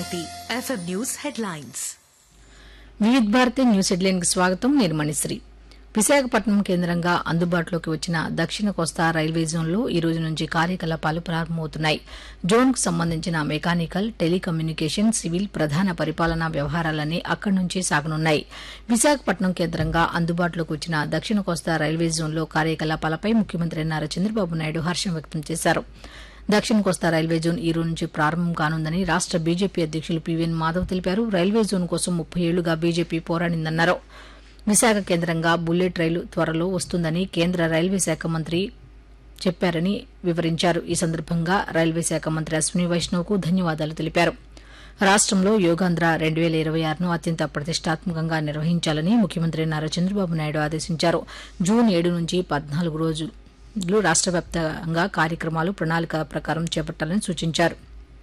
Bharati FM news headlines Vividh Bharati news headline కి స్వాగతం నేను మణిశ్రీ విశాఖపట్నం కేంద్రంగా అందుబాటులోకి వచ్చిన దక్షిణ కోస్తా రైల్వే జోన్లో ఈ రోజు నుంచి కార్యకలాపాలు ప్రారంభమవుతున్నాయి జోన్కు సంబంధించిన మెకానికల్ టెలికమ్యూనికేషన్ సివిల్ ప్రధాన పరిపాలనా వ్యవహారాలన్నీ అక్కడి నుంచి సాగనున్నాయి విశాఖపట్నం కేంద్రంగా అందుబాటులోకి వచ్చిన దక్షిణ కోస్తా రైల్వే జోన్లో కార్యకలాపాలపై ముఖ్యమంత్రి నారా చంద్రబాబు నాయుడు హర్షం వ్యక్తం చేశారు దక్షిణ కోస్తా రైల్వే జోన్ ఈ రోజు నుంచి ప్రారంభం కానుందని రాష్ట బీజేపీ అధ్యక్షులు పీవీఎన్ మాధవ్ తెలిపారు రైల్వే జోన్ కోసం ముప్పై ఏళ్లుగా బీజేపీ పోరాడిందన్నారు విశాఖ కేంద్రంగా బుల్లెట్ రైలు త్వరలో వస్తుందని కేంద్ర రైల్వే శాఖ మంత్రి చెప్పారని వివరించారు ఈ సందర్భంగా రైల్వే శాఖ మంత్రి అశ్విని వైష్ణవ్కు ధన్యవాదాలు తెలిపారు రాష్టంలో యోగాంధ్ర రెండు వేల ఇరవై ఆరును అత్యంత ప్రతిష్టాత్మకంగా నిర్వహించాలని ముఖ్యమంత్రి నారా చంద్రబాబు నాయుడు ఆదేశించారు జూన్ ఏడు నుంచి పద్నాలుగు రోజులు రాష్ట వ్యాప్తంగా కార్యక్రమాలు ప్రణాళిక ప్రకారం చేపట్టాలని సూచించారు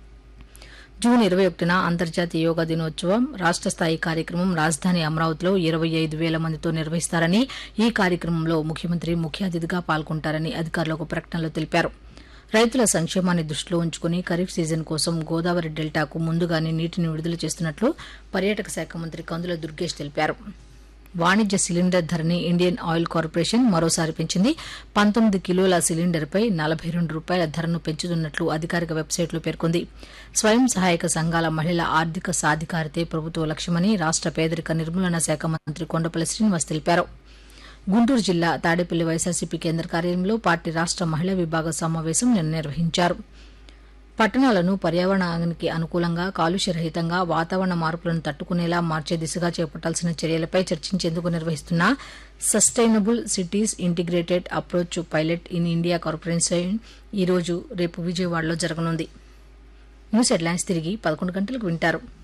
జూన్ ఇరవై ఒకటిన అంతర్జాతీయ యోగా దినోత్సవం రాష్ట స్థాయి కార్యక్రమం రాజధాని అమరావతిలో ఇరవై ఐదు వేల మందితో నిర్వహిస్తారని ఈ కార్యక్రమంలో ముఖ్యమంత్రి ముఖ్య అతిథిగా పాల్గొంటారని అధికారులకు ప్రకటనలో తెలిపారు రైతుల సంక్షేమాన్ని దృష్టిలో ఉంచుకుని ఖరీఫ్ సీజన్ కోసం గోదావరి డెల్టాకు ముందుగానే నీటిని విడుదల చేస్తున్నట్లు పర్యాటక శాఖ మంత్రి కందుల దుర్గేష్ తెలిపారు వాణిజ్య సిలిండర్ ధరని ఇండియన్ ఆయిల్ కార్పొరేషన్ మరోసారి పెంచింది పంతొమ్మిది కిలోల సిలిండర్పై నలభై రెండు రూపాయల ధరను పెంచుతున్నట్లు అధికారిక వెబ్సైట్లో పేర్కొంది స్వయం సహాయక సంఘాల మహిళల ఆర్థిక సాధికారితే ప్రభుత్వ లక్ష్యమని రాష్ట పేదరిక నిర్మూలన శాఖ మంత్రి కొండపల్లి శ్రీనివాస్ తెలిపారు గుంటూరు జిల్లా తాడేపల్లి వైఎస్సార్సీపీ కేంద్ర కార్యాలయంలో పార్టీ రాష్ట మహిళా విభాగ సమావేశం నిన్న నిర్వహించారు పట్టణాలను పర్యావరణానికి అనుకూలంగా కాలుష్య రహితంగా వాతావరణ మార్పులను తట్టుకునేలా మార్చే దిశగా చేపట్టాల్సిన చర్యలపై చర్చించేందుకు నిర్వహిస్తున్న sustainable cities integrated approach pilot in India corporation ఈ రోజు రేపు విజయవాడలో జరగనుంది న్యూస్ హెడ్లైన్స్ తిరిగి పదకొండు గంటలకు వింటారు